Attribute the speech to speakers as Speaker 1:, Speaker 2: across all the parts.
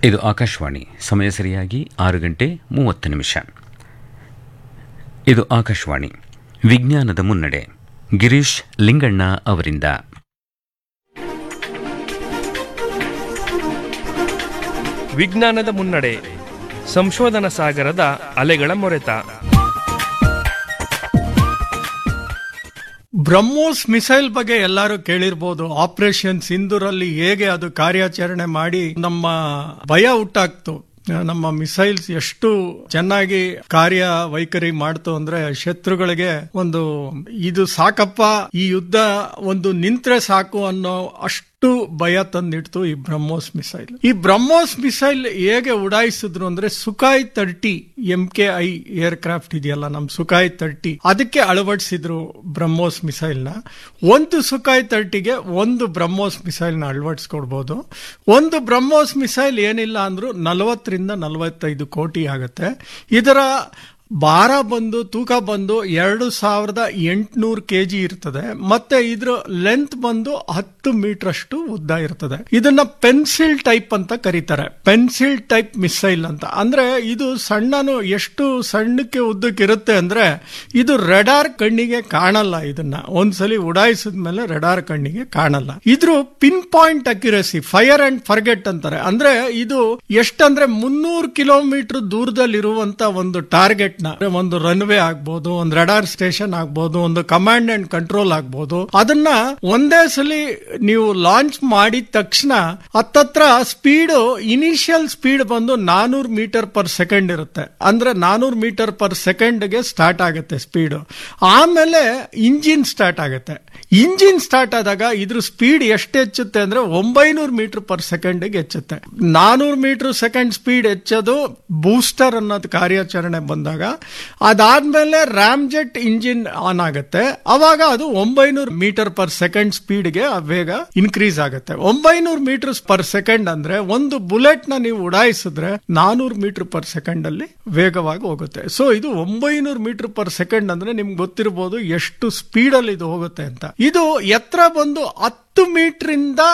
Speaker 1: ಇದು ಆಕಾಶವಾಣಿ ಸಮಯ ಸರಿಯಾಗಿ ಆರು ಗಂಟೆ ಮೂವತ್ತು ನಿಮಿಷ ಇದು ಆಕಾಶವಾಣಿ ವಿಜ್ಞಾನದ ಮುನ್ನಡೆ ಗಿರೀಶ್ ಲಿಂಗಣ್ಣ ಅವರಿಂದ
Speaker 2: ವಿಜ್ಞಾನದ ಮುನ್ನಡೆ ಸಂಶೋಧನಾ ಸಾಗರದ ಅಲೆಗಳ ಮೊರೆತ
Speaker 3: ಬ್ರಹ್ಮೋಸ್ ಮಿಸೈಲ್ ಬಗ್ಗೆ ಎಲ್ಲರೂ ಕೇಳಿರ್ಬೋದು ಆಪರೇಷನ್ ಸಿಂಧೂರಲ್ಲಿ ಹೇಗೆ ಅದು ಕಾರ್ಯಾಚರಣೆ ಮಾಡಿ ನಮ್ಮ ಭಯ ಹುಟ್ಟಾಕ್ತು ನಮ್ಮ ಮಿಸೈಲ್ಸ್ ಎಷ್ಟು ಚೆನ್ನಾಗಿ ಕಾರ್ಯ ವೈಖರಿ ಮಾಡ್ತು ಅಂದ್ರೆ ಶತ್ರುಗಳಿಗೆ ಒಂದು ಇದು ಸಾಕಪ್ಪ ಈ ಯುದ್ಧ ಒಂದು ನಿಂತ್ರೆ ಸಾಕು ಅನ್ನೋ ಅಷ್ಟು ಭಯ ತಂದಿಡ್ತು ಈ ಬ್ರಹ್ಮೋಸ್ ಮಿಸೈಲ್ ಈ ಬ್ರಹ್ಮೋಸ್ ಮಿಸೈಲ್ ಹೇಗೆ ಉಡಾಯಿಸಿದ್ರು ಅಂದ್ರೆ Sukhoi thirty M K I aircraft ಇದೆಯಲ್ಲ ನಮ್ ಸುಖಾಯ್ ತರ್ಟಿ ಅದಕ್ಕೆ ಅಳವಡಿಸಿದ್ರು ಬ್ರಹ್ಮೋಸ್ ಮಿಸೈಲ್ ನ ಒಂದು ಸುಖಾಯ್ ತರ್ಟಿಗೆ ಒಂದು ಬ್ರಹ್ಮೋಸ್ ಮಿಸೈಲ್ ನ ಅಳವಡಿಸ್ಕೊಡ್ಬೋದು ಒಂದು ಬ್ರಹ್ಮೋಸ್ ಮಿಸೈಲ್ ಏನಿಲ್ಲ ಅಂದ್ರೂ ನಲವತ್ತರಿಂದ ನಲವತ್ತೈದು ಕೋಟಿ ಆಗುತ್ತೆ ಇದರ ಭಾರ ಬಂದು ತೂಕ ಬಂದು ಎರಡು ಸಾವಿರದ ಎಂಟುನೂರು ಕೆ ಜಿ ಇರ್ತದೆ ಮತ್ತೆ ಇದ್ರ ಲೆಂತ್ ಬಂದು ಹತ್ತು ಮೀಟರ್ ಅಷ್ಟು ಉದ್ದ ಇರ್ತದೆ ಇದನ್ನ ಪೆನ್ಸಿಲ್ ಟೈಪ್ ಅಂತ ಕರೀತಾರೆ ಪೆನ್ಸಿಲ್ ಟೈಪ್ ಮಿಸೈಲ್ ಅಂತ ಅಂದ್ರೆ ಇದು ಸಣ್ಣನು ಎಷ್ಟು ಸಣ್ಣಕ್ಕೆ ಉದ್ದಕ್ಕೆ ಇರುತ್ತೆ ಅಂದ್ರೆ ಇದು ರೆಡಾರ್ ಕಣ್ಣಿಗೆ ಕಾಣಲ್ಲ ಇದನ್ನ ಒಂದ್ಸಲಿ ಉಡಾಯಿಸಿದ ಮೇಲೆ ರೆಡಾರ್ ಕಣ್ಣಿಗೆ ಕಾಣಲ್ಲ ಇದ್ರ pinpoint accuracy fire and forget ಅಂತಾರೆ ಅಂದ್ರೆ ಇದು ಎಷ್ಟಂದ್ರೆ ಮುನ್ನೂರು ಕಿಲೋಮೀಟರ್ ದೂರದಲ್ಲಿರುವಂತ ಒಂದು ಟಾರ್ಗೆಟ್ ನ ಒಂದು ರನ್ವೇ ಆಗ್ಬೋದು ಒಂದು ರೆಡಾರ್ ಸ್ಟೇಷನ್ ಆಗ್ಬೋದು ಒಂದು ಕಮಾಂಡ್ ಅಂಡ್ ಕಂಟ್ರೋಲ್ ಆಗ್ಬೋದು ಅದನ್ನ ಒಂದೇ ಸಲಿ ನೀವು ಲಾಂಚ್ ಮಾಡಿದ ತಕ್ಷಣ ಹತ್ತತ್ರ ಸ್ಪೀಡ್ ಇನಿಷಿಯಲ್ ಸ್ಪೀಡ್ ಬಂದು ನಾನೂರು ಮೀಟರ್ ಪರ್ ಸೆಕೆಂಡ್ ಇರುತ್ತೆ ಅಂದ್ರೆ ನಾನೂರು ಮೀಟರ್ ಪರ್ ಸೆಕೆಂಡ್ ಗೆ ಸ್ಟಾರ್ಟ್ ಆಗುತ್ತೆ ಸ್ಪೀಡ್ ಆಮೇಲೆ ಇಂಜಿನ್ ಸ್ಟಾರ್ಟ್ ಆಗುತ್ತೆ ಇಂಜಿನ್ ಸ್ಟಾರ್ಟ್ ಆದಾಗ ಇದ್ರ ಸ್ಪೀಡ್ ಎಷ್ಟು ಹೆಚ್ಚುತ್ತೆ ಅಂದ್ರೆ ಒಂಬೈನೂರು ಮೀಟರ್ ಪರ್ ಸೆಕೆಂಡ್ ಹೆಚ್ಚುತ್ತೆ ನಾನೂರು ಮೀಟರ್ ಸೆಕೆಂಡ್ ಸ್ಪೀಡ್ ಹೆಚ್ಚೋದು ಬೂಸ್ಟರ್ ಅನ್ನೋದು ಕಾರ್ಯಾಚರಣೆ ಬಂದಾಗ ಅದಾದ್ಮೇಲೆ ರಾಮ್ ಜೆಟ್ ಇಂಜಿನ್ ಆನ್ ಆಗುತ್ತೆ ಅವಾಗ ಅದು ಒಂಬೈನೂರು ಮೀಟರ್ ಪರ್ ಸೆಕೆಂಡ್ ಸ್ಪೀಡ್ಗೆ ವೇಗ ಇನ್ಕ್ರೀಸ್ ಆಗುತ್ತೆ ಒಂಬೈನೂರು ಮೀಟರ್ ಪರ್ ಸೆಕೆಂಡ್ ಅಂದ್ರೆ ಒಂದು ಬುಲೆಟ್ ನ ನೀವು ಉಡಾಯಿಸಿದ್ರೆ ನಾನೂರು ಮೀಟರ್ ಪರ್ ಸೆಕೆಂಡ್ ಅಲ್ಲಿ ವೇಗವಾಗಿ ಹೋಗುತ್ತೆ ಸೊ ಇದು ಒಂಬೈನೂರು ಮೀಟರ್ ಪರ್ ಸೆಕೆಂಡ್ ಅಂದ್ರೆ ನಿಮ್ಗೆ ಗೊತ್ತಿರಬಹುದು ಎಷ್ಟು ಸ್ಪೀಡ್ ಅಲ್ಲಿ ಇದು ಹೋಗುತ್ತೆ ಅಂತ ಇದು ಎತ್ತರ ಬಂದು ಹತ್ತು ಮೀಟರ್ ಇಂದ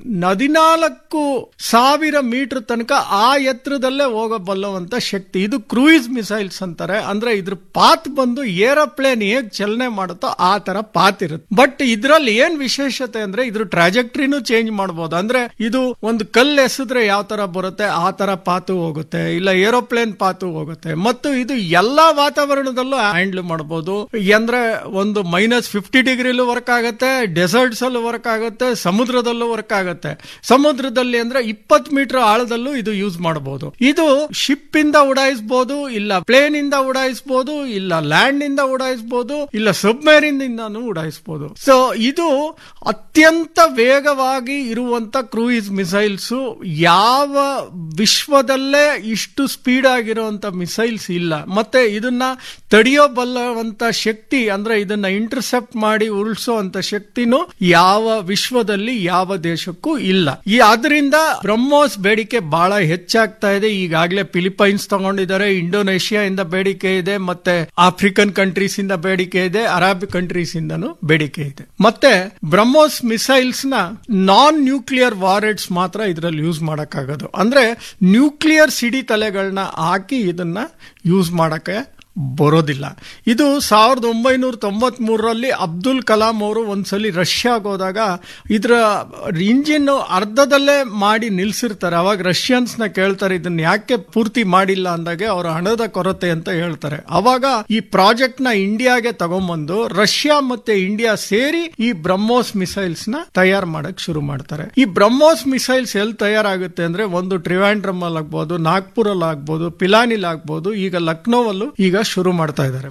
Speaker 3: ಹದಿನಾಲ್ಕು ಸಾವಿರ ಮೀಟರ್ ತನಕ ಆ ಎತ್ತರದಲ್ಲೇ ಹೋಗಬಲ್ಲವಂತ ಶಕ್ತಿ ಇದು ಕ್ರೂಯಿಸ್ ಮಿಸೈಲ್ಸ್ ಅಂತಾರೆ ಅಂದ್ರೆ ಇದ್ರ ಪಾತ್ ಬಂದು ಏರೋಪ್ಲೇನ್ ಹೇಗ್ ಚಲನೆ ಮಾಡುತ್ತೋ ಆ ತರ ಪಾತ್ ಇರುತ್ತೆ ಬಟ್ ಇದ್ರಲ್ಲಿ ಏನ್ ವಿಶೇಷತೆ ಅಂದ್ರೆ ಇದ್ರ ಟ್ರಾಜೆಕ್ಟ್ರಿನೂ ಚೇಂಜ್ ಮಾಡಬಹುದು ಅಂದ್ರೆ ಇದು ಒಂದು ಕಲ್ಲು ಎಸೆದ್ರೆ ಯಾವ ತರ ಬರುತ್ತೆ ಆ ತರ ಪಾತು ಹೋಗುತ್ತೆ ಇಲ್ಲ ಏರೋಪ್ಲೇನ್ ಪಾತು ಹೋಗುತ್ತೆ ಮತ್ತು ಇದು ಎಲ್ಲಾ ವಾತಾವರಣದಲ್ಲೂ ಹ್ಯಾಂಡಲ್ ಮಾಡಬಹುದು ಅಂದ್ರೆ ಒಂದು ಮೈನಸ್ ಫಿಫ್ಟಿ ಡಿಗ್ರಿಲೂ ವರ್ಕ್ ಆಗುತ್ತೆ ಡೆಸರ್ಟ್ಸ್ ಅಲ್ಲೂ ವರ್ಕ್ ಆಗುತ್ತೆ ಸಮುದ್ರದಲ್ಲೂ ವರ್ಕ್ ಆಗುತ್ತೆ ಸಮುದ್ರದಲ್ಲಿ ಅಂದ್ರೆ ಇಪ್ಪತ್ ಮೀಟರ್ ಆಳದಲ್ಲೂ ಇದು ಯೂಸ್ ಮಾಡಬಹುದು ಇದು ಶಿಪ್ ಇಂದ ಉಡಾಯಿಸಬಹುದು ಇಲ್ಲ ಪ್ಲೇನ್ ಇಂದ ಉಡಾಯಿಸಬಹುದು ಇಲ್ಲ ಲ್ಯಾಂಡ್ ಇಂದ ಉಡಾಯಿಸಬಹುದು ಇಲ್ಲ ಸಬ್ಮರೀನ್ ಇಂದಾನು ಉಡಾಯಿಸಬಹುದು ಸೊ ಇದು ಅತ್ಯಂತ ವೇಗವಾಗಿ ಇರುವಂತ ಕ್ರೂಯಿಸ್ ಮಿಸೈಲ್ಸ್ ಯಾವ ವಿಶ್ವದಲ್ಲೇ ಇಷ್ಟು ಸ್ಪೀಡ್ ಆಗಿರುವಂತ ಮಿಸೈಲ್ಸ್ ಇಲ್ಲ ಮತ್ತೆ ಇದನ್ನ ತಡೆಯೋಬಲ್ಲವಂತ ಶಕ್ತಿ ಅಂದ್ರೆ ಇದನ್ನ ಇಂಟರ್ಸೆಪ್ಟ್ ಮಾಡಿ ಉರುಳಿಸುವಂತ ಶಕ್ತಿನೂ ಯಾವ ವಿಶ್ವದಲ್ಲಿ ಯಾವ ದೇಶಕ್ಕೂ ಇಲ್ಲ ಈ ಅದರಿಂದ ಬ್ರಹ್ಮೋಸ್ ಬೇಡಿಕೆ ಬಹಳ ಹೆಚ್ಚಾಗ್ತಾ ಇದೆ ಈಗಾಗಲೇ ಫಿಲಿಪೈನ್ಸ್ ತಗೊಂಡಿದ್ದಾರೆ ಇಂಡೋನೇಷಿಯಾ ಇಂದ ಬೇಡಿಕೆ ಇದೆ ಮತ್ತೆ ಆಫ್ರಿಕನ್ ಕಂಟ್ರೀಸ್ ಇಂದ ಬೇಡಿಕೆ ಇದೆ ಅರಬ್ ಕಂಟ್ರೀಸ್ ಇಂದನೂ ಬೇಡಿಕೆ ಇದೆ ಮತ್ತೆ ಬ್ರಹ್ಮೋಸ್ ಮಿಸೈಲ್ಸ್ ನ ನಾನ್ ನ್ಯೂಕ್ಲಿಯರ್ ವಾರೆಟ್ಸ್ ಮಾತ್ರ ಇದರಲ್ಲಿ ಯೂಸ್ ಮಾಡಕ್ಕಾಗೋದು ಅಂದ್ರೆ ನ್ಯೂಕ್ಲಿಯರ್ ಸಿಡಿ ತಲೆಗಳನ್ನ ಹಾಕಿ ಇದನ್ನ ಯೂಸ್ ಮಾಡಕ್ಕೆ ಬರೋದಿಲ್ಲ ಇದು ಸಾವಿರದ ಒಂಬೈನೂರ ತೊಂಬತ್ ಮೂರರಲ್ಲಿ ಅಬ್ದುಲ್ ಕಲಾಂ ಅವರು ಒಂದ್ಸಲಿ ರಷ್ಯಾಗೆ ಹೋದಾಗ ಇದರ ಇಂಜಿನ್ ಅರ್ಧದಲ್ಲೇ ಮಾಡಿ ನಿಲ್ಸಿರ್ತಾರೆ ಅವಾಗ ರಷ್ಯನ್ಸ್ ನ ಕೇಳ್ತಾರೆ ಇದನ್ನ ಯಾಕೆ ಪೂರ್ತಿ ಮಾಡಿಲ್ಲ ಅಂದಾಗೆ ಅವರ ಹಣದ ಕೊರತೆ ಅಂತ ಹೇಳ್ತಾರೆ ಅವಾಗ ಈ ಪ್ರಾಜೆಕ್ಟ್ ನ ಇಂಡಿಯಾಗೆ ತಗೊಂಬಂದು ರಷ್ಯಾ ಮತ್ತೆ ಇಂಡಿಯಾ ಸೇರಿ ಈ ಬ್ರಹ್ಮೋಸ್ ಮಿಸೈಲ್ಸ್ ನ ತಯಾರು ಮಾಡಕ್ ಶುರು ಮಾಡ್ತಾರೆ ಈ ಬ್ರಹ್ಮೋಸ್ ಮಿಸೈಲ್ಸ್ ಎಲ್ಲಿ ತಯಾರಾಗುತ್ತೆ ಅಂದ್ರೆ ಒಂದು ಟ್ರಿವಾಂಡ್ರಮ್ ಅಲ್ಲಿ ಆಗ್ಬೋದು ನಾಗ್ಪುರ್ ಅಲ್ಲಿ ಆಗ್ಬೋದು ಪಿಲಾನಿಲ್ ಆಗ್ಬೋದು ಈಗ ಲಕ್ನೋವಲ್ಲೂ ಈಗ ಶುರು ಮಾಡ್ತಾ ಇದ್ದಾರೆ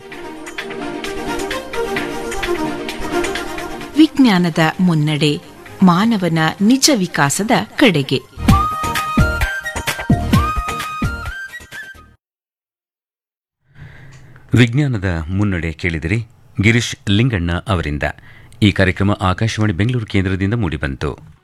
Speaker 4: ವಿಜ್ಞಾನದ ಮುನ್ನಡೆ ಮಾನವನ ನಿಜ ವಿಕಾಸದ ಕಡೆಗೆ
Speaker 1: ವಿಜ್ಞಾನದ ಮುನ್ನಡೆ ಕೇಳಿದಿರಿ ಗಿರೀಶ್ ಲಿಂಗಣ್ಣ ಅವರಿಂದ ಈ ಕಾರ್ಯಕ್ರಮ ಆಕಾಶವಾಣಿ ಬೆಂಗಳೂರು ಕೇಂದ್ರದಿಂದ ಮೂಡಿಬಂತು